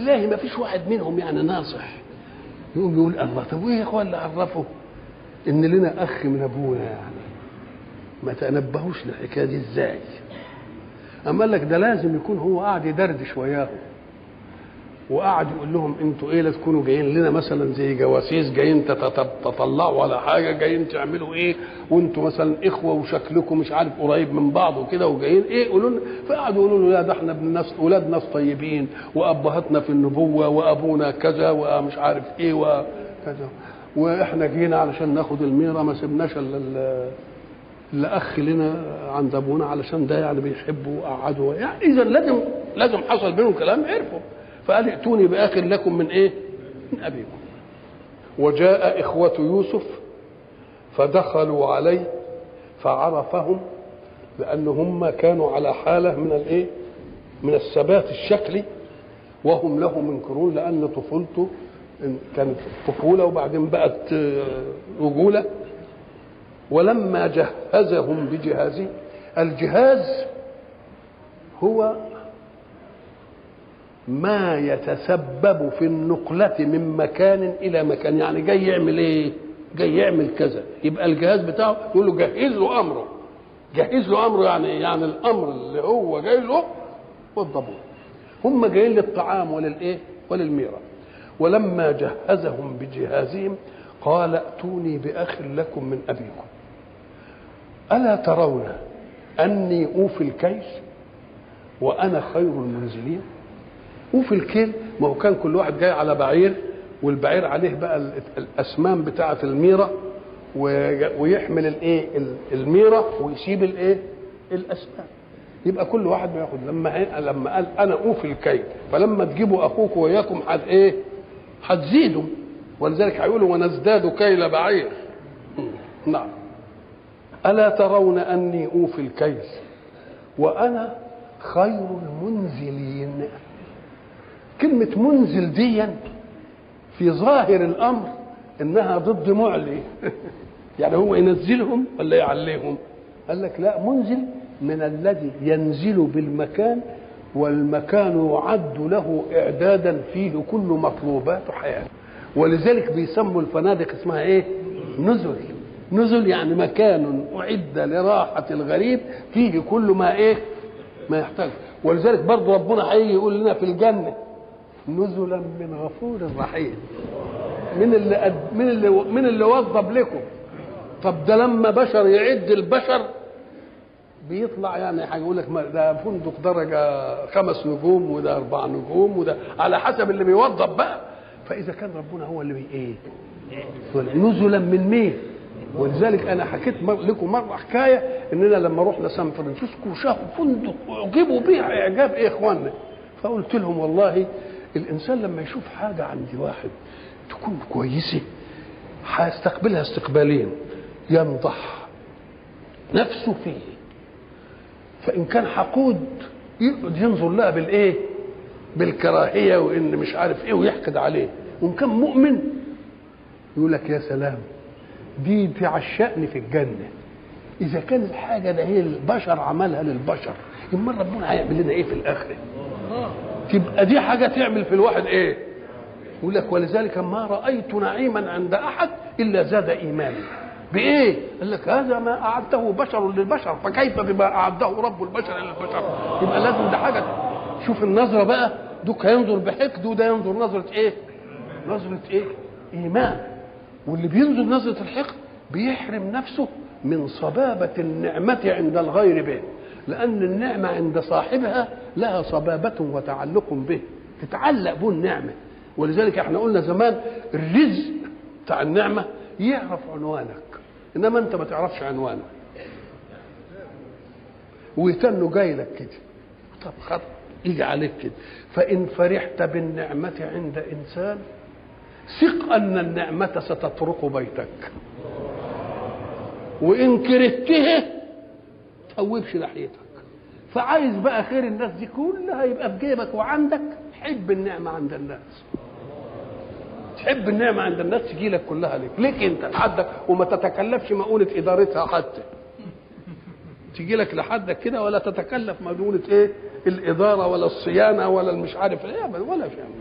بالله ما فيش واحد منهم يعني ناصح يقوم يقول الله طب وايه يا اخوان اللي عرفه ان لنا اخ من ابونا يعني ما تنبهوش للحكايه دي ازاي اما قال لك ده لازم يكون هو قاعد يدردش وياهم وقعد يقول لهم انتوا ايه لا تكونوا جايين لنا مثلا زي جواسيس جايين تتت- تطلعوا على حاجه جايين تعملوا ايه وانتوا مثلا اخوه وشكلكم مش عارف قريب من بعض وكده وجايين ايه قولوا لنا فقعدوا يقولوا له لا ده احنا ابن ناس اولاد ناس طيبين وابهاتنا في النبوه وابونا كذا ومش عارف ايه وكذا واحنا جينا علشان ناخد الميره ما سبناش الا ال- اللي اخ لنا عند ابونا علشان ده يعني بيحبه وقعدوا يعني اذا لازم لازم حصل بينهم كلام عرفوا فقال ائتوني باخ لكم من ايه؟ من ابيكم وجاء اخوه يوسف فدخلوا عليه فعرفهم لان هم كانوا على حاله من الايه؟ من الثبات الشكلي وهم له منكرون لان طفولته كانت طفوله وبعدين بقت آه، رجوله ولما جهزهم بجهازه الجهاز هو ما يتسبب في النقلة من مكان إلى مكان يعني جاي يعمل إيه؟ جاي يعمل كذا يبقى الجهاز بتاعه يقول له جهز له أمره جهز له أمره يعني إيه؟ يعني الأمر اللي هو جاي له والضبور هم جايين للطعام وللإيه؟ وللميرة ولما جهزهم بجهازهم قال ائتوني بأخ لكم من أبيكم ألا ترون أني أوفي الكيل وأنا خير المنزلين وفي الكيل ما هو كان كل واحد جاي على بعير والبعير عليه بقى ال- الاسمام بتاعه الميره وي- ويحمل الايه ال- الميره ويسيب الايه الاسمام يبقى كل واحد بياخد لما هي- لما قال انا اوفي الكيل فلما تجيبوا اخوك وياكم حد ايه هتزيدوا ولذلك هيقولوا ونزداد كيل بعير نعم الا ترون اني اوفي الكيل وانا خير المنزلين كلمة منزل ديا في ظاهر الأمر إنها ضد معلي يعني هو ينزلهم ولا يعليهم قال لك لا منزل من الذي ينزل بالمكان والمكان يعد له إعدادا فيه كل مطلوبات حياته ولذلك بيسموا الفنادق اسمها إيه نزل نزل يعني مكان أعد لراحة الغريب فيه كل ما إيه ما يحتاج ولذلك برضه ربنا هيجي يقول لنا في الجنه نزلا من غفور رحيم من اللي قد من اللي من اللي وضب لكم طب ده لما بشر يعد البشر بيطلع يعني هيقول لك ما ده فندق درجه خمس نجوم وده اربع نجوم وده على حسب اللي بيوضب بقى فاذا كان ربنا هو اللي بي ايه نزلا من مين ولذلك انا حكيت مر لكم مره حكايه اننا لما رحنا سان فرانسيسكو وشافوا فندق اعجبوا بيه اعجاب ايه يا اخوانا فقلت لهم والله الانسان لما يشوف حاجه عند واحد تكون كويسه هيستقبلها استقبالين ينضح نفسه فيه فان كان حقود يقعد ينظر لها بالايه بالكراهيه وان مش عارف ايه ويحقد عليه وان كان مؤمن يقول لك يا سلام دي تعشقني في الجنه اذا كان الحاجه ده هي البشر عملها للبشر امال ربنا هيعمل لنا ايه في الاخره تبقى دي حاجه تعمل في الواحد ايه يقول لك ولذلك ما رايت نعيما عند احد الا زاد ايماني بايه قال لك هذا ما اعده بشر للبشر فكيف بما اعده رب البشر للبشر يبقى لازم ده حاجه شوف النظره بقى دوك هينظر بحقد وده ينظر نظره ايه نظره ايه ايمان واللي بينظر نظره الحقد بيحرم نفسه من صبابه النعمه عند الغير به لان النعمه عند صاحبها لها صبابه وتعلق به تتعلق به النعمه ولذلك احنا قلنا زمان الرزق بتاع النعمه يعرف عنوانك انما انت ما تعرفش عنوانك ويتنه جاي لك كده طب خط يجي عليك كده فان فرحت بالنعمه عند انسان ثق ان النعمه ستطرق بيتك وان كرهته تقوبش ناحيتك فعايز بقى خير الناس دي كلها يبقى في جيبك وعندك حب النعمه عند الناس تحب النعمه عند الناس تجي لك كلها ليك ليك انت لحدك وما تتكلفش مؤونه ادارتها حتى تجي لك لحدك كده ولا تتكلف مؤونه ايه الاداره ولا الصيانه ولا المش عارف ايه ولا شيء